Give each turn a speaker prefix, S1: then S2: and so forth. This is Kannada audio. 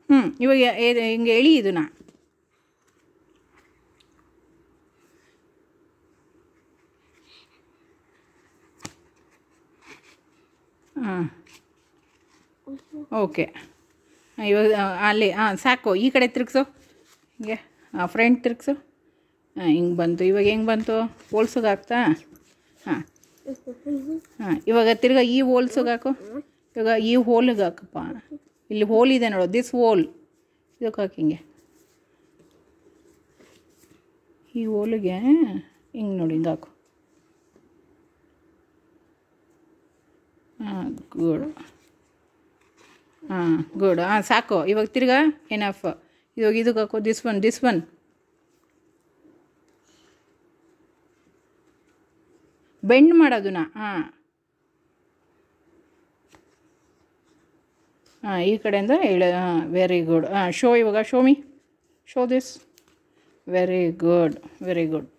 S1: ಹ್ಞೂ ಇವಾಗ ಏ- ಹಿಂಗೆ ಎಳಿ ಇದನ್ನ ಹಾಂ ಓಕೆ ಇವಾಗ ಆ, ಅಲ್ಲಿ ಹಾಂ ಸಾಕು ಈ ಕಡೆ ತಿರುಗ್ಸು ಹಿಂಗೆ ಹಾಂ ಫ್ರಂಟ್ ತಿರುಗ್ಸು ಹಾಂ ಹಿಂಗೆ ಬಂತು ಇವಾಗ ಹೆಂಗೆ ಬಂತು ಹೋಲ್ಸೋಕೆ ಹಾಕ್ತಾ ಹಾಂ ಹಾಂ ಇವಾಗ ತಿರ್ಗಾ ಈ ಹೋಲ್ಸೋಗೆ ಹಾಕು ಇವಾಗ ಈ ಹೋಲಿಗೆ ಹಾಕಪ್ಪ ಇಲ್ಲಿ ಹೋಲ್ ಇದೆ ನೋಡು ದಿಸ್ ಹೋಲ್ ಇದಕ್ಕೆ ಹಾಕಿ ಹಿಂಗೆ ಈ ಹೋಲಿಗೆ ಹಿಂಗೆ ನೋಡಿ ಹಿಂಗೆ ಹಾಕು ಹಾಂ ಗುಡ್ ಹಾಂ ಗುಡ್ ಹಾಂ ಸಾಕು ಇವಾಗ ತಿರ್ಗಾ ಎನಫ್ ಇವಾಗ ಇದಕ್ಕೆ ಹಾಕೋ this one this one bend ಮಾಡೋದನ್ನ ಹಾಂ ಹಾಂ ಈ ಕಡೆಯಿಂದ ಹೇಳ ಹಾಂ ವೆರಿ ಗುಡ್ ಹಾಂ ಶೋ ಇವಾಗ show me show this very good very good